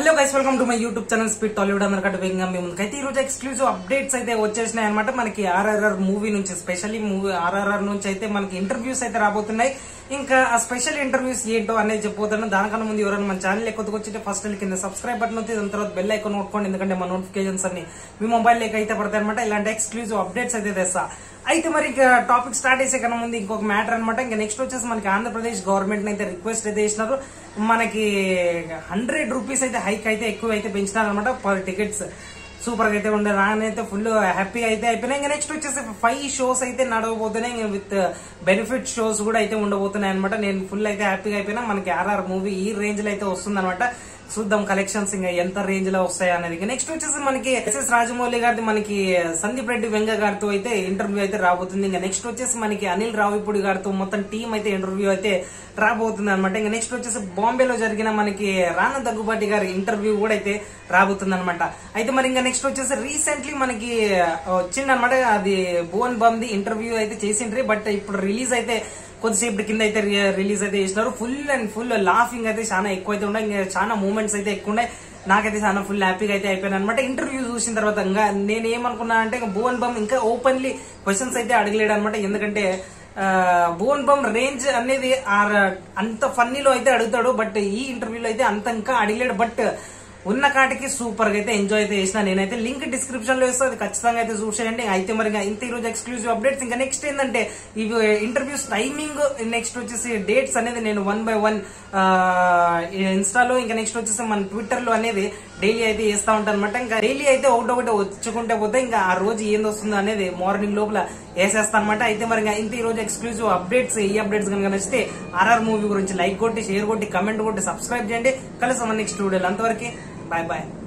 hello guys welcome to my YouTube channel speed Tollywood అందరికంటే వేగంగా మీ ముందుకైతే ఈ రోజు ఎక్స్క్లూజివ్ అప్డేట్స్ అయితే వచ్చేసినాయి అనమాట మనకి ఆర్ఆర్ఆర్ మూవీ నుంచి స్పెషల్లీ మూవీ ఆర్ఆర్ఆర్ నుంచి అయితే మనకి ఇంటర్వ్యూస్ అయితే రాబోతున్నాయి ఇంకా ఆ స్పెషల్ ఇంటర్వ్యూస్ ఏంటో అనేది చెప్పబోతున్నాను దానికన్నా ముందు ఎవరైనా మన ఛానల్ కొత్తగా వచ్చితే ఫస్ట్ కింద సబ్స్క్రైబ్ బటన్ ఉంది దాని తర్వాత బెల్ ఐకాన్ నోట్టుకోండి ఎందుకంటే మన నోటిఫికేషన్స్ అన్ని మీ మొబైల్ లేక అయితే పడతాయి అనమాట ఇలాంటి ఎక్స్క్లూజివ్ అప్డేట్స్ అయితే తెస్తా అయితే మరి ఇక టాపిక్ స్టార్ట్ చేసే కన్నా ముందు ఇంకొక మ్యాటర్ అనమాట ఇంకా నెక్స్ట్ వచ్చేసి మనకి ఆంధ్రప్రదేశ్ గవర్నమెంట్ అయితే రిక్వెస్ట్ అయితే చేసినారు మనకి హండ్రెడ్ రూపీస్ అయితే హైక్ అయితే ఎక్కువ అయితే పెంచినారు అనమాట పర్ టికెట్స్ సూపర్ గా అయితే ఉండే రానైతే ఫుల్ హ్యాపీగా అయితే అయిపోయినాయి ఇంకా నెక్స్ట్ వచ్చేసి ఫైవ్ షోస్ అయితే నడవబోతున్నాయి ఇంకా విత్ బెనిఫిట్ షోస్ కూడా అయితే ఉండబోతున్నాయి అనమాట నేను ఫుల్ అయితే హ్యాపీగా అయిపోయినా మనకి ఆర్ఆర్ మూవీ ఈ రేంజ్ లో అయితే వస్తుంది చూద్దాం కలెక్షన్స్ ఇంకా ఎంత రేంజ్ లో వస్తాయి అనేది నెక్స్ట్ వచ్చేసి మనకి ఎస్ఎస్ రాజమౌళి గారిది మనకి సందీప్ రెడ్డి వెంగ గారితో అయితే ఇంటర్వ్యూ అయితే రాబోతుంది ఇంకా నెక్స్ట్ వచ్చేసి మనకి అనిల్ రావిపూడి గారితో మొత్తం టీం అయితే ఇంటర్వ్యూ అయితే రాబోతుంది అనమాట ఇంకా నెక్స్ట్ వచ్చేసి బాంబేలో జరిగిన మనకి రానా దగ్గుబాటి గారి ఇంటర్వ్యూ కూడా అయితే రాబోతుంది అనమాట అయితే మరి ఇంకా నెక్స్ట్ వచ్చేసి రీసెంట్లీ మనకి వచ్చిందనమాట అది భువన్ బంది ఇంటర్వ్యూ అయితే చేసిండ్రి బట్ ఇప్పుడు రిలీజ్ అయితే కొద్దిసేపు కింద అయితే రిలీజ్ అయితే చేసినారు ఫుల్ అండ్ ఫుల్ లాఫింగ్ అయితే చాలా ఎక్కువ అయితే ఉన్నాయి ఇంకా చాలా మూమెంట్స్ అయితే ఎక్కువ ఉన్నాయి నాకైతే చాలా ఫుల్ హ్యాపీగా అయితే అయిపోయాను అనమాట ఇంటర్వ్యూ చూసిన తర్వాత ఇంకా నేను ఏమనుకున్నా అంటే ఇంకా భువన్ బమ్ ఇంకా ఓపెన్లీ క్వశ్చన్స్ అయితే అడగలేడు అనమాట ఎందుకంటే భువన్ బమ్ రేంజ్ అనేది అంత ఫన్నీలో అయితే అడుగుతాడు బట్ ఈ ఇంటర్వ్యూలో అయితే అంత ఇంకా అడిగలేడు బట్ ఉన్న కాటికి సూపర్ గా అయితే ఎంజాయ్ అయితే చేసిన నేనైతే లింక్ డిస్క్రిప్షన్ లో ఇస్తే అది ఖచ్చితంగా అయితే చూసేయండి అయితే మరి ఇంకా ఇంత ఈ రోజు ఎక్స్క్లూజివ్ అప్డేట్స్ ఇంకా నెక్స్ట్ ఏంటంటే ఇవి ఇంటర్వ్యూస్ టైమింగ్ నెక్స్ట్ వచ్చేసి డేట్స్ అనేది నేను వన్ బై వన్ ఇన్స్టాలో ఇంకా నెక్స్ట్ వచ్చేసి మన ట్విట్టర్ లో అనేది డైలీ అయితే చేస్తా ఉంటాను అనమాట ఇంకా డైలీ అయితే ఒకటొకటి వచ్చుకుంటే పోతే ఇంకా ఆ రోజు ఏం వస్తుందో అనేది మార్నింగ్ లోపల వేసేస్తా అనమాట అయితే మరి ఇంకా ఇంత ఈ రోజు ఎక్స్క్లూజివ్ అప్డేట్స్ ఈ అప్డేట్స్ కనుక నచ్చితే ఆర్ఆర్ మూవీ గురించి లైక్ కొట్టి షేర్ కొట్టి కమెంట్ కొట్టి సబ్స్క్రైబ్ చేయండి కలిసి మన నెక్స్ట్ వీడియోలో అంతవరకు బాయ్ బాయ్